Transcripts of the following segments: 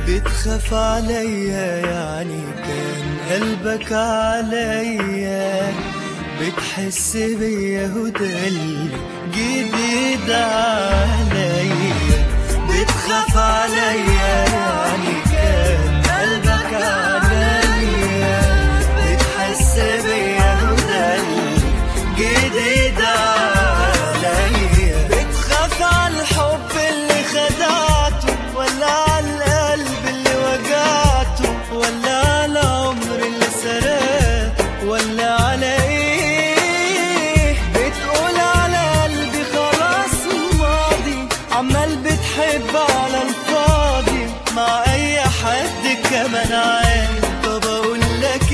بتخاف عليا يعني كان قلبك عليا بتحس بيا وده اللي جديد عليا بتخاف عليا يعني كان قلبك عليا بتحس بيا وده اللي جديد عليا بتخاف على الحب اللي خدعته ولا على القلب اللي وجعته ولا على عمر اللي سرقته ولا على ايه بتقول على قلبي خلاص ماضي عمال بتحب على الفاضي مع اي حد كمان عادي طب اقول لك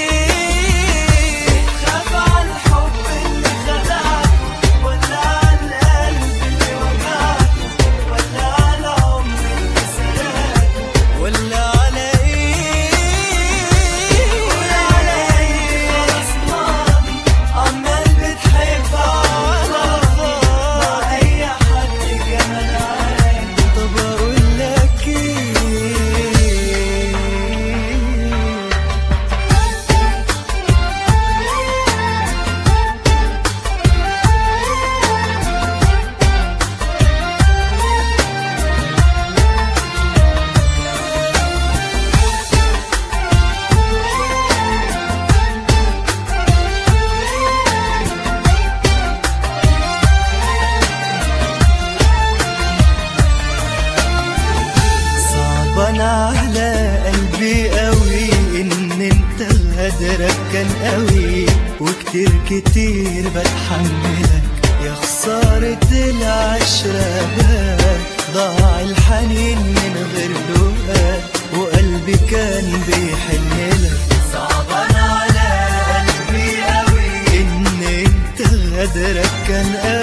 ايه خاف على الحب اللي خدعته ولا على القلب اللي وجعته ولا على عمر اللي سرقته ولا على ايه ولا على ايه خلاص ماضي عمال بتحب على فاضي مع اي حد كمان عادي طب اقول لك ايه صعبان على قلبي قوي ان انت غدرك كان قوي وكتير كتير بتحملك يا خسارة العشرة بقى ضاع الحنين من غير لقاء وقلبي كان بيحنلك صعبان على قلبي قوي ان انت غدرك كان قوي